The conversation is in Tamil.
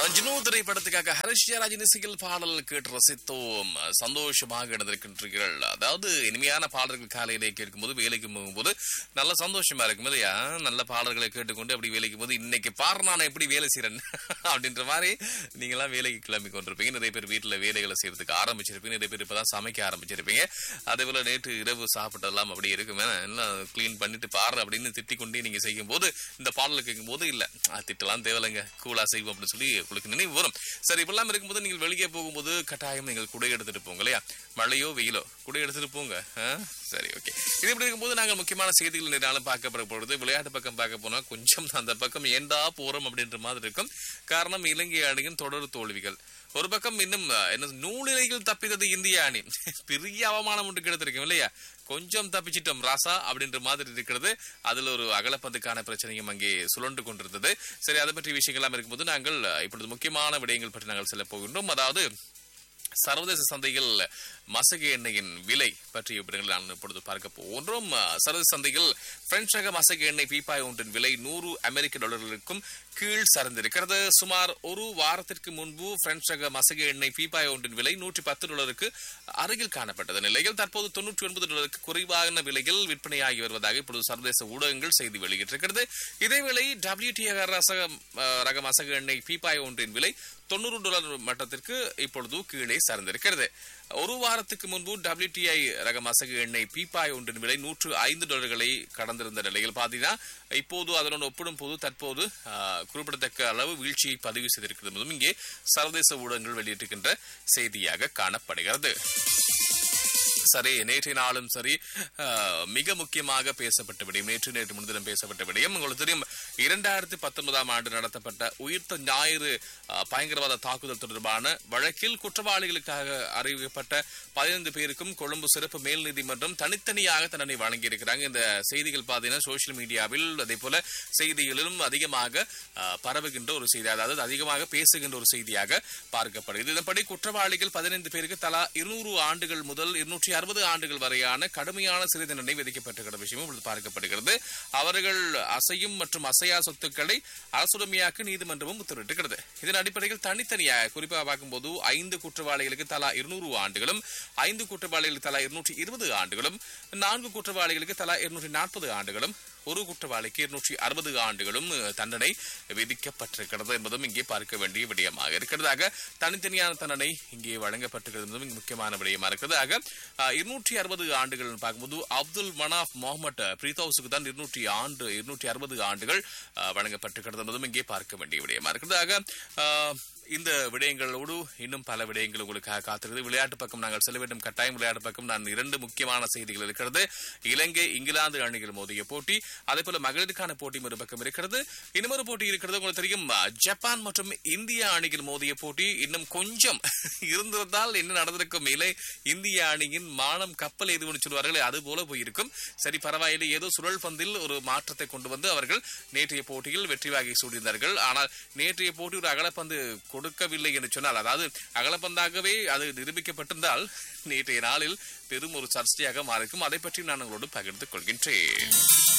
ஜினு திரைப்படத்துக்காக ஹரிஷ்யராஜின் இசையில் பாடல் கேட்டு ரசித்தோம் சந்தோஷமாக இருந்திருக்கின்றீர்கள் அதாவது இனிமையான பாடல்கள் காலையிலே கேட்கும்போது வேலைக்கு போகும்போது நல்ல சந்தோஷமா இருக்கும் இல்லையா நல்ல பாடல்களை கேட்டுக்கொண்டு அப்படி வேலைக்கு போது இன்னைக்கு பாரு நான் எப்படி வேலை செய்யறேன் அப்படின்ற மாதிரி நீங்களாம் வேலைக்கு கிளம்பி கொண்டிருப்பீங்க நிறைய பேர் வீட்டுல வேலைகளை செய்யறதுக்கு ஆரம்பிச்சிருப்பீங்க நிறைய பேர் இப்பதான் சமைக்க ஆரம்பிச்சிருப்பீங்க அதே போல நேற்று இரவு சாப்பிட்டதெல்லாம் அப்படி இருக்குமே எல்லாம் கிளீன் பண்ணிட்டு பாரு அப்படின்னு திட்டிக் கொண்டே நீங்க செய்யும் போது இந்த பாடலை கேட்கும் போது இல்ல ஆ, திட்டலாம் தேவையில்லைங்க கூலா செய்வோம் அப்படின்னு சொல்லி உங்களுக்கு நினைவு வரும் சரி இப்பெல்லாம் இருக்கும்போது நீங்கள் வெளியே போகும்போது கட்டாயம் நீங்கள் குடை எடுத்துட்டு போங்க இல்லையா மழையோ வெயிலோ குடை எடுத்துட்டு போங்க ஆ? சரி ஓகே இது இப்படி இருக்கும்போது நாங்கள் முக்கியமான செய்திகள் நிறைய பார்க்க பொழுது விளையாட்டு பக்கம் பார்க்க போனா கொஞ்சம் அந்த பக்கம் ஏண்டா போறோம் அப்படின்ற மாதிரி இருக்கும் காரணம் இலங்கை அணியின் தொடர் தோல்விகள் ஒரு பக்கம் இன்னும் அஹ், என்ன நூலிலையில் தப்பித்தது இந்திய அணி பெரிய அவமானம் ஒன்று கிடைத்திருக்கும் இல்லையா கொஞ்சம் தப்பிச்சிட்டோம் ராசா அப்படின்ற மாதிரி இருக்கிறது அதுல ஒரு அகலப்பந்துக்கான பிரச்சனையும் அங்கே சுழண்டு கொண்டிருந்தது சரி அதை பற்றி விஷயங்கள்லாம் இருக்கும்போது நாங்கள் அஹ், இப்பொழுது முக்கியமான விடயங்கள் பற்றி நாங்கள் செல்ல போகின்றோம் அதாவது சர்வதேச சந்தையில் மசகு எண்ணெயின் விலை பற்றிய விவரங்களை நான் இப்பொழுது பார்க்க போகின்றோம் அஹ், சர்வதேச சந்தையில் பிரெஞ்சு ரக மசகு எண்ணெய் பீப்பாய் ஒன்றின் விலை நூறு அமெரிக்க டாலர்களுக்கும் கீழ் சரிந்திருக்கிறது சுமார் ஒரு வாரத்திற்கு முன்பு பிரெஞ்சு ரக மசகு எண்ணெய் பீப்பாய் ஒன்றின் விலை நூற்றி பத்து டாலருக்கு அருகில் காணப்பட்டது நிலையில் தற்போது தொன்னூற்றி ஒன்பது டாலருக்கு குறைவான விலையில் விற்பனையாகி வருவதாக இப்பொழுது சர்வதேச ஊடகங்கள் செய்தி வெளியிட்டிருக்கிறது இதேவேளை டபிள்யூடி ரசக அஹ், ரக மசகு எண்ணெய் பீப்பாய் ஒன்றின் விலை தொண்ணூறு டாலர் மட்டத்திற்கு இப்பொழுது கீழே சார்ந்திருக்கிறது ஒரு வாரத்துக்கு முன்பு WTI ரக மசகு எண்ணெய் பீப்பாய் ஒன்றின் விலை நூற்று ஐந்து டாலர்களை கடந்திருந்த நிலையில் பார்த்தீங்கன்னா இப்போது அதனுடன் ஒப்பிடும் போது தற்போது ஆஹ், குறிப்பிடத்தக்க அளவு வீழ்ச்சியை பதிவு செய்திருக்கிறது என்பதும் இங்கே சர்வதேச ஊடகங்கள் வெளியிட்டிருக்கின்ற செய்தியாக காணப்படுகிறது சரி நேற்றைய நாளும் சரி ஆஹ், மிக முக்கியமாக பேசப்பட்ட விடயம் நேற்று நேற்று முன்தினம் பேசப்பட்ட விடயம் உங்களுக்கு தெரியும் இரண்டாயிரத்தி பத்தொன்பதாம் ஆண்டு நடத்தப்பட்ட உயிர்த்த ஞாயிறு ஆஹ், பயங்கரவாத தாக்குதல் தொடர்பான வழக்கில் குற்றவாளிகளுக்காக அறிவிக்கப்பட்ட பதினைந்து பேருக்கும் கொழும்பு சிறப்பு மேல் நீதிமன்றம் தனித்தனியாக தண்டனை வழங்கியிருக்கிறாங்க இந்த செய்திகள் பார்த்தீங்கன்னா சோசியல் மீடியாவில் அதே போல செய்திகளிலும் அதிகமாக ஆஹ், பரவுகின்ற ஒரு செய்தி அதாவது அதிகமாக பேசுகின்ற ஒரு செய்தியாக பார்க்கப்படுகிறது இதன்படி குற்றவாளிகள் பதினைந்து பேருக்கு தலா இருநூறு ஆண்டுகள் முதல் இருநூற்றி அறுபது ஆண்டுகள் வரையான கடுமையான சிறை தண்டனை விதிக்கப்பட்டிருக்கிற விஷயமும் இப்பொழுது பார்க்கப்படுகிறது அவர்கள் அசையும் மற்றும் அசையா சொத்துக்களை அரசுடைமையாக்க நீதிமன்றமும் உத்தரவிட்டிருக்கிறது இதன் அடிப்படையில் தனித்தனியாக குறிப்பாக பார்க்கும்போது ஐந்து குற்றவாளிகளுக்கு தலா இருநூறு ஆண்டுகளும் ஐந்து குற்றவாளிகளுக்கு தலா இருநூற்றி இருபது ஆண்டுகளும் நான்கு குற்றவாளிகளுக்கு தலா இருநூற்றி நாற்பது ஆண்டுகளும் ஒரு குற்றவாளிக்கு இருநூற்றி அறுபது ஆண்டுகளும் அஹ், தண்டனை விதிக்கப்பட்டிருக்கிறது என்பதும் இங்கே பார்க்க வேண்டிய விடயமாக இருக்கிறதாக தனித்தனியான தண்டனை இங்கே வழங்கப்பட்டிருக்கிறது என்பதும் இங்கு முக்கியமான விடயமா இருக்கிறது ஆக இருநூற்றி அறுபது ஆண்டுகள் பார்க்கும்போது அப்துல் மனாஃப் முகமது பிரீதோஸுக்கு தான் இருநூற்றி ஆண்டு இருநூற்றி அறுபது ஆண்டுகள் அஹ், வழங்கப்பட்டிருக்கிறது என்பதும் இங்கே பார்க்க வேண்டிய விடயமா இருக்கிறது ஆக அஹ், இந்த விடயங்களோடு இன்னும் பல விடயங்கள் உங்களுக்காக காத்திருக்கிறது விளையாட்டு பக்கம் நாங்கள் செல்ல வேண்டும் கட்டாயம் விளையாட்டு பக்கம் நான் இரண்டு முக்கியமான செய்திகள் இருக்கிறது இலங்கை இங்கிலாந்து அணிகள் மோதிய போட்டி அதே போல மகளிருக்கான போட்டி ஒரு பக்கம் இருக்கிறது இன்னொரு போட்டி இருக்கிறது உங்களுக்கு தெரியும் அஹ், ஜப்பான் மற்றும் இந்திய அணிகள் மோதிய போட்டி இன்னும் கொஞ்சம் இருந்திருந்தால் என்ன நடந்திருக்கும் இலை இந்திய அணியின் மானம் கப்பல் எது ஒன்று சொல்வார்கள் அது போல போயிருக்கும் சரி பரவாயில்லை ஏதோ சுழல் பந்தில் ஒரு மாற்றத்தை கொண்டு வந்து அவர்கள் நேற்றைய போட்டியில் வெற்றி வாகை சூடினார்கள் ஆனால் நேற்றைய போட்டி ஒரு அகலப்பந்து கொடுக்கவில்லை என்று சொன்னால் அதாவது அகலப்பந்தாகவே அது நிரூபிக்கப்பட்டிருந்தால் நேற்றைய நாளில் பெரும் ஒரு சர்ச்சையாக மாறிக்கும் அதை பற்றி நான் உங்களோடு பகிர்ந்து கொள்கின்றேன்